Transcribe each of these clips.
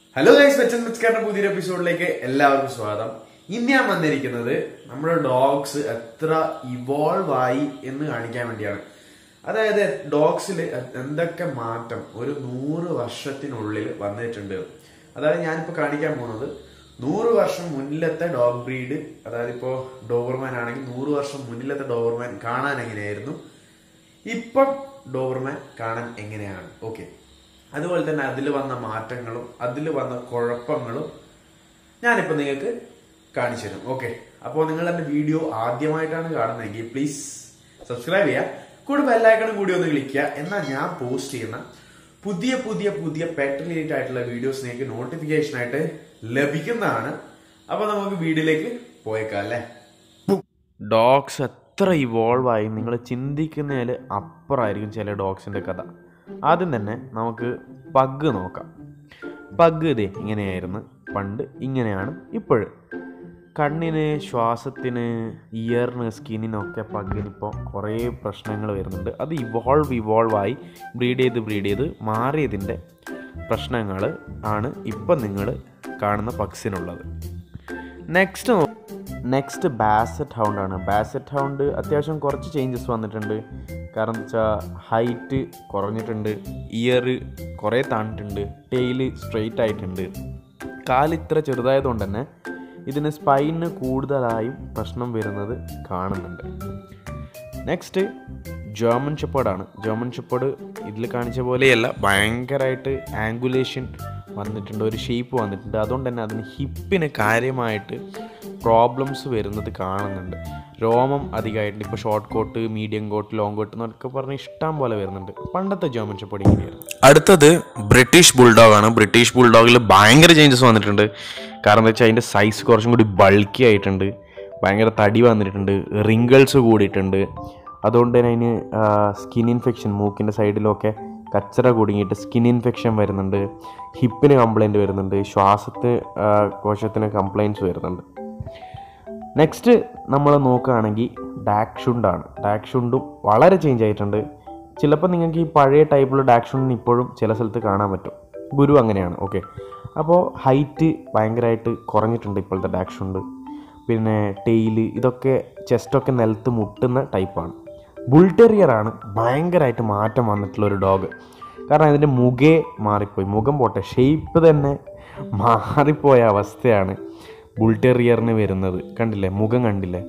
hello guys വെച്ചൻ മിസ്കാറിന്റെ പുതിയൊരു എപ്പിസോഡിലേക്ക് എല്ലാവർക്കും സ്വാഗതം ഇന്ന് ഞാൻ വന്നിരിക്കുന്നത് നമ്മുടെ ഡോഗ്സ് എത്ര ഇവോൾവ് ആയി എന്ന് കാണിക്കാൻ വേണ്ടിയാണ് അതായത് ഡോഗ്സിൽ എന്തൊക്കെ മാറ്റം ഒരു നൂറ് വർഷത്തിനുള്ളിൽ വന്നിട്ടുണ്ട് അതായത് ഞാനിപ്പോ കാണിക്കാൻ പോകുന്നത് നൂറ് വർഷം മുന്നിലത്തെ ഡോഗ് ബ്രീഡ് അതായത് ഇപ്പോ ഡോബർമാൻ ആണെങ്കിൽ നൂറ് വർഷം മുന്നിലത്തെ ഡോബർമാൻ കാണാൻ എങ്ങനെയായിരുന്നു ഇപ്പം ഡോബർമാൻ കാണാൻ എങ്ങനെയാണ് ഓക്കെ അതുപോലെ തന്നെ അതിൽ വന്ന മാറ്റങ്ങളും അതിൽ വന്ന കുഴപ്പങ്ങളും ഞാനിപ്പോൾ നിങ്ങൾക്ക് കാണിച്ചു തരും ഓക്കെ അപ്പോൾ നിങ്ങൾ എൻ്റെ വീഡിയോ ആദ്യമായിട്ടാണ് കാണുന്നതെങ്കിൽ പ്ലീസ് സബ്സ്ക്രൈബ് ചെയ്യുക കൂടെ ബെല്ലൈക്കണും കൂടി ഒന്ന് ക്ലിക്കുക എന്നാൽ ഞാൻ പോസ്റ്റ് ചെയ്യുന്ന പുതിയ പുതിയ പുതിയ പെറ്റ് റിലേറ്റഡ് ആയിട്ടുള്ള വീഡിയോസ് നിങ്ങൾക്ക് നോട്ടിഫിക്കേഷൻ ആയിട്ട് ലഭിക്കുന്നതാണ് അപ്പോൾ നമുക്ക് വീഡിയോയിലേക്ക് പോയേക്കാം അല്ലേ ഡോഗ്സ് എത്ര ഇവോൾവ് ആയി നിങ്ങൾ ചിന്തിക്കുന്നതിൽ അപ്പുറമായിരിക്കും ചില ഡോഗ്സിൻ്റെ കഥ ആദ്യം തന്നെ നമുക്ക് പഗ് നോക്കാം പഗ് ഇതേ ഇങ്ങനെയായിരുന്നു പണ്ട് ഇങ്ങനെയാണ് ഇപ്പോഴും കണ്ണിന് ശ്വാസത്തിന് ഇയറിന് സ്കിന്നിനൊക്കെ പഗ്ഗിനിപ്പോൾ കുറേ പ്രശ്നങ്ങൾ വരുന്നുണ്ട് അത് ഇവോൾവ് ഇവോൾവ് ആയി ബ്രീഡ് ചെയ്ത് ബ്രീഡ് ചെയ്ത് മാറിയതിൻ്റെ പ്രശ്നങ്ങൾ ആണ് ഇപ്പം നിങ്ങൾ കാണുന്ന പഗ്സിനുള്ളത് നെക്സ്റ്റ് നെക്സ്റ്റ് ബാസറ്റ് ഹൗണ്ട് ആണ് ബാസറ്റ് ഹൗണ്ട് അത്യാവശ്യം കുറച്ച് ചേഞ്ചസ് വന്നിട്ടുണ്ട് കാരണം എന്താ വെച്ചാൽ ഹൈറ്റ് കുറഞ്ഞിട്ടുണ്ട് ഇയർ കുറേ താണിട്ടുണ്ട് ടെയിൽ സ്ട്രെയിറ്റ് ആയിട്ടുണ്ട് കാല് ഇത്ര ചെറുതായതുകൊണ്ട് തന്നെ ഇതിന് സ്പൈനിന് കൂടുതലായും പ്രശ്നം വരുന്നത് കാണുന്നുണ്ട് നെക്സ്റ്റ് ജർമ്മൻ ഷെപ്പേർഡാണ് ജർമ്മൻ ഷെപ്പേർഡ് ഇതിൽ കാണിച്ച പോലെയല്ല ഭയങ്കരമായിട്ട് ആംഗുലേഷൻ വന്നിട്ടുണ്ട് ഒരു ഷേപ്പ് വന്നിട്ടുണ്ട് അതുകൊണ്ട് തന്നെ അതിന് ഹിപ്പിന് കാര്യമായിട്ട് പ്രോബ്ലംസ് വരുന്നത് കാണുന്നുണ്ട് രോമം അധികമായിട്ടുണ്ട് ഇപ്പോൾ short coat medium coat long coat എന്നൊക്കെ പറഞ്ഞ് ഇഷ്ടം പോലെ വരുന്നുണ്ട് പണ്ടത്തെ ജർമ്മൻ ഷെപ്പേർഡ് ഇങ്ങനെയായിരുന്നു അടുത്തത് ബ്രിട്ടീഷ് ബുൾഡോഗ് ആണ് ബ്രിട്ടീഷ് ബുൾഡോഗിൽ ഭയങ്കര ചേഞ്ചസ് വന്നിട്ടുണ്ട് കാരണം എന്താ വെച്ചാൽ അതിൻ്റെ സൈസ് കുറച്ചും കൂടി ബൾക്കി ആയിട്ടുണ്ട് ഭയങ്കര തടി വന്നിട്ടുണ്ട് റിങ്കിൾസ് കൂടിയിട്ടുണ്ട് അതുകൊണ്ട് തന്നെ അതിന് സ്കിൻ ഇൻഫെക്ഷൻ മൂക്കിൻ്റെ സൈഡിലൊക്കെ കച്ചറ കുടുങ്ങിയിട്ട് സ്കിൻ ഇൻഫെക്ഷൻ വരുന്നുണ്ട് ഹിപ്പിന് കംപ്ലൈൻറ്റ് വരുന്നുണ്ട് ശ്വാസത്തിന് ആ, കോശത്തിന് കംപ്ലൈൻറ്റ്സ് വരുന്നുണ്ട് നെക്സ്റ്റ് നമ്മൾ നോക്കുകയാണെങ്കിൽ ഡാക്ഷുണ്ടാണ് ഡാക്ഷുണ്ടും വളരെ ചേഞ്ച് ആയിട്ടുണ്ട് ചിലപ്പോൾ നിങ്ങൾക്ക് ഈ പഴയ ടൈപ്പിലുള്ള ഡാക്ഷുണ്ടിന് ഇപ്പോഴും ചില സ്ഥലത്ത് കാണാൻ പറ്റും ഗുരു അങ്ങനെയാണ് ഓക്കെ അപ്പോൾ ഹൈറ്റ് ഭയങ്കരമായിട്ട് കുറഞ്ഞിട്ടുണ്ട് ഇപ്പോഴത്തെ ഡാക്ഷുണ്ട് പിന്നെ ടെയില് ഇതൊക്കെ ചെസ്റ്റൊക്കെ നിലത്ത് മുട്ടുന്ന ടൈപ്പാണ് ബുൾടെറിയറാണ് ഭയങ്കരമായിട്ട് മാറ്റം വന്നിട്ടുള്ള ഒരു ഡോഗ് കാരണം അതിൻ്റെ മുഖേ മാറിപ്പോയി മുഖം പോട്ടെ ഷേപ്പ് തന്നെ മാറിപ്പോയ അവസ്ഥയാണ് ബുൾടെറിയറിന് വരുന്നത് കണ്ടില്ലേ മുഖം കണ്ടില്ലേ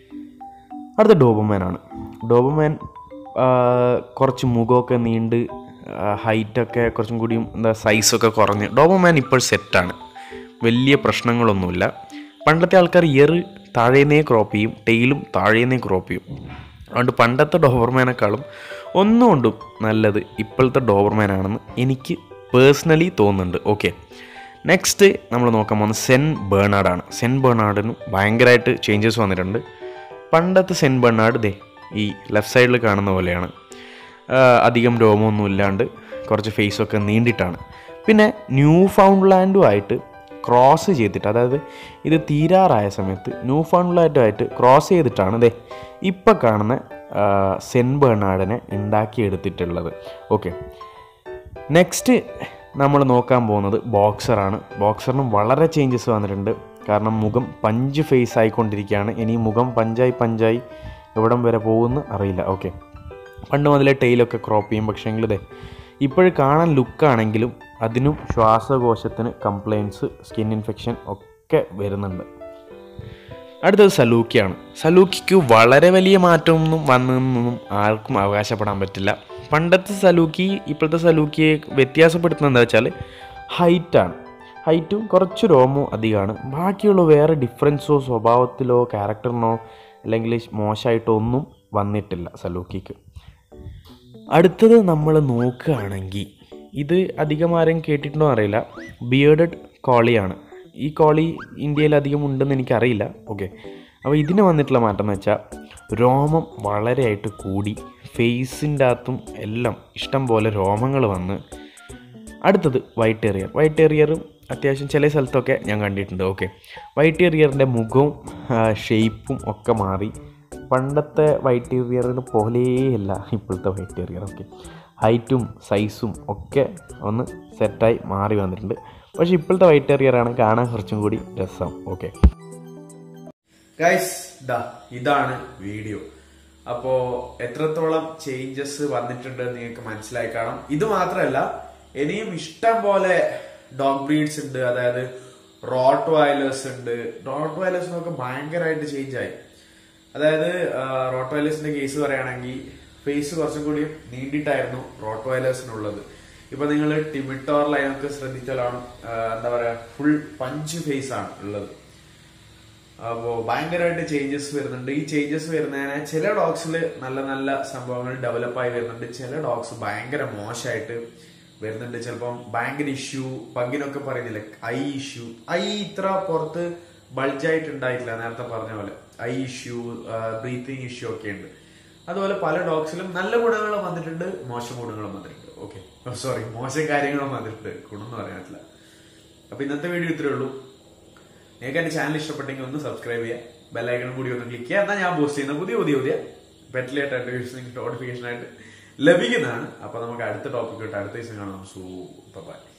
അടുത്ത ഡോബർമാനാണ് ഡോബർമാൻ ആ, കുറച്ച് മുഖമൊക്കെ നീണ്ട് ഹൈറ്റൊക്കെ കുറച്ചും കൂടിയും എന്താ സൈസൊക്കെ കുറഞ്ഞ് ഡോബർമാൻ ഇപ്പോൾ സെറ്റാണ് വലിയ പ്രശ്നങ്ങളൊന്നുമില്ല പണ്ടത്തെ ആൾക്കാർ ഇയർ താഴേന്നേ ക്രോപ്പ് ചെയ്യും ടെയിലും താഴേന്നേ ക്രോപ്പ് ചെയ്യും അതുകൊണ്ട് പണ്ടത്തെ ഡോബർമാനേക്കാളും ഒന്നുകൊണ്ടും നല്ലത് ഇപ്പോഴത്തെ ഡോബർമാനാണെന്ന് എനിക്ക് പേഴ്സണലി തോന്നുന്നുണ്ട് ഓക്കെ നെക്സ്റ്റ് നമ്മൾ നോക്കാൻ പോകുന്നത് സെൻ ബേണാർഡാണ് സെൻ ബേണാർഡിനും ഭയങ്കരമായിട്ട് ചേഞ്ചസ് വന്നിട്ടുണ്ട് പണ്ടത്തെ സെൻ ബേണാർഡ് ദേ ഈ ലെഫ്റ്റ് സൈഡിൽ കാണുന്ന പോലെയാണ് ആ, അധികം രോമമൊന്നും ഇല്ലാണ്ട് കുറച്ച് ഫേസൊക്കെ നീണ്ടിട്ടാണ് പിന്നെ ന്യൂ ഫൗണ്ട്ലാൻഡുമായിട്ട് ക്രോസ് ചെയ്തിട്ട് അതായത് ഇത് തീരാറായ സമയത്ത് ന്യൂ ഫൗണ്ട്ലാൻഡുമായിട്ട് ക്രോസ് ചെയ്തിട്ടാണ് ദേ ഇപ്പം കാണുന്ന ആ, സെൻ ബേണാർഡിനെ ഉണ്ടാക്കിയെടുത്തിട്ടുള്ളത് ഓക്കെ നെക്സ്റ്റ് നമ്മൾ നോക്കാൻ പോകുന്നത് ബോക്സറാണ് ബോക്സറിനും വളരെ ചേഞ്ചസ് വന്നിട്ടുണ്ട് കാരണം മുഖം പഞ്ച് ഫേസ് ആയിക്കൊണ്ടിരിക്കുകയാണ് ഇനി മുഖം പഞ്ചായി പഞ്ചായി എവിടം വരെ പോകുമെന്ന് അറിയില്ല ഓക്കെ പണ്ട് മുതലേ ടെയിലൊക്കെ ക്രോപ്പ് ചെയ്യും പക്ഷേങ്കിൽ ഇതേ ഇപ്പോഴും കാണാൻ ലുക്കാണെങ്കിലും അതിനും ശ്വാസകോശത്തിന് കംപ്ലയിൻസ് സ്കിൻ ഇൻഫെക്ഷൻ ഒക്കെ വരുന്നുണ്ട് അടുത്തത് സലൂക്കിയാണ് സലൂക്കിക്ക് വളരെ വലിയ മാറ്റമൊന്നും വന്നതെന്നൊന്നും ആർക്കും അവകാശപ്പെടാൻ പറ്റില്ല പണ്ടത്തെ സലൂക്കി ഇപ്പോഴത്തെ സലൂക്കിയെ വ്യത്യാസപ്പെടുത്തുന്നത് എന്താ വെച്ചാൽ ഹൈറ്റാണ് ഹൈറ്റും കുറച്ച് രോമവും അധികമാണ് ബാക്കിയുള്ള വേറെ ഡിഫറൻസോ സ്വഭാവത്തിലോ ക്യാരക്ടറിനോ അല്ലെങ്കിൽ മോശമായിട്ടോ ഒന്നും വന്നിട്ടില്ല സലൂക്കിക്ക് അടുത്തത് നമ്മൾ നോക്കുകയാണെങ്കിൽ ഇത് അധികം ആരും കേട്ടിട്ടുണ്ടോ അറിയില്ല ബിയേർഡഡ് കോളിയാണ് ഈ കോളി ഇന്ത്യയിൽ അധികം ഉണ്ടെന്ന് എനിക്കറിയില്ല ഓക്കെ അപ്പോൾ ഇതിന് വന്നിട്ടുള്ള മാറ്റം എന്ന് വെച്ചാൽ രോമം വളരെയായിട്ട് കൂടി ഫേസിൻ്റെ അകത്തും എല്ലാം ഇഷ്ടം പോലെ രോമങ്ങൾ വന്ന് അടുത്തത് വൈറ്റ് എറിയർ വൈറ്റ് എറിയറും അത്യാവശ്യം ചില സ്ഥലത്തൊക്കെ ഞാൻ കണ്ടിട്ടുണ്ട് ഓക്കെ വൈറ്റ് എറിയറിൻ്റെ മുഖവും ഷേപ്പും ഒക്കെ മാറി പണ്ടത്തെ വൈറ്റ് എറിയറിന് പോലെയല്ല ഇപ്പോഴത്തെ വൈറ്റ് എറിയർ ഓക്കെ ഹൈറ്റും സൈസും ഒക്കെ ഒന്ന് സെറ്റായി മാറി വന്നിട്ടുണ്ട് പക്ഷേ ഇപ്പോഴത്തെ വൈറ്റ് ടെറിയറാണ് കാണാൻ കുറച്ചും കൂടി രസം ഓക്കെ ഗൈസ് ദാ ഇതാണ് വീഡിയോ അപ്പോ എത്രത്തോളം ചേഞ്ചസ് വന്നിട്ടുണ്ട് എന്ന് നിങ്ങൾക്ക് മനസ്സിലായി കാണാം ഇത് മാത്രമല്ല ഇനിയും ഇഷ്ടം പോലെ ഡോഗ് ബ്രീഡ്സ് ഉണ്ട് അതായത് റോട്ട് വയലേഴ്സ് ഉണ്ട് റോട്ട് വയലേഴ്സിനൊക്കെ ഭയങ്കരമായിട്ട് ചേഞ്ച് ആയി അതായത് റോട്ട് വയലേഴ്സിന്റെ കേസ് പറയുകയാണെങ്കിൽ ഫേസ് കുറച്ചും കൂടി നീണ്ടിട്ടായിരുന്നു റോട്ട് വയലേഴ്സിനുള്ളത് ഇപ്പൊ നിങ്ങൾ ടിമിറ്റോർ ലൈനൊക്കെ ശ്രദ്ധിച്ചാലാണ് ആ, എന്താ പറയാ ഫുൾ പഞ്ച് ഫേസ് ആണ് ഉള്ളത് അപ്പോ ഭയങ്കരമായിട്ട് ചേഞ്ചസ് വരുന്നുണ്ട് ഈ ചേഞ്ചസ് വരുന്നതിന് ചില ഡോഗ്സിൽ നല്ല നല്ല സംഭവങ്ങൾ ഡെവലപ്പ് ആയി വരുന്നുണ്ട് ചില ഡോഗ്സ് ഭയങ്കര മോശമായിട്ട് വരുന്നുണ്ട് ചിലപ്പം ഭയങ്കര ഇഷ്യൂ പങ്കിനൊക്കെ പറയുന്നില്ലേ ഐ ഇഷ്യൂ ഐ ഇത്ര പുറത്ത് ബൾജായിട്ട് ഉണ്ടായിട്ടില്ല നേരത്തെ പറഞ്ഞ പോലെ ഐ ഇഷ്യൂ ബ്രീത്തിങ് ഇഷ്യൂ ഒക്കെ ഉണ്ട് അതുപോലെ പല ഡോഗ്സിലും നല്ല ഗുണങ്ങളും വന്നിട്ടുണ്ട് മോശം ഗുണങ്ങളും വന്നിട്ടുണ്ട് ഓക്കെ സോറി മോശം കാര്യങ്ങളും വന്നിട്ടുണ്ട് ഗുണം എന്ന് പറയാൻ പറ്റില്ല അപ്പൊ ഇന്നത്തെ വീഡിയോ ഇത്രേ ഉള്ളൂ നിങ്ങൾക്ക് എന്റെ ചാനൽ ഇഷ്ടപ്പെട്ടെങ്കിൽ ഒന്ന് സബ്സ്ക്രൈബ് ചെയ്യുക ബെല്ലൈക്കണും കൂടി ഒന്ന് ക്ലിക്ക് ചെയ്യുക എന്നാൽ ഞാൻ പോസ്റ്റ് ചെയ്യുന്ന പുതിയ പുതിയ പുതിയ പെറ്റലായിട്ട് നിങ്ങൾക്ക് നോട്ടിഫിക്കേഷൻ ആയിട്ട് ലഭിക്കുന്നതാണ് അപ്പൊ നമുക്ക് അടുത്ത ടോപ്പിക് ഇട്ട് അടുത്ത ദിവസം കാണാം സോ ബൈ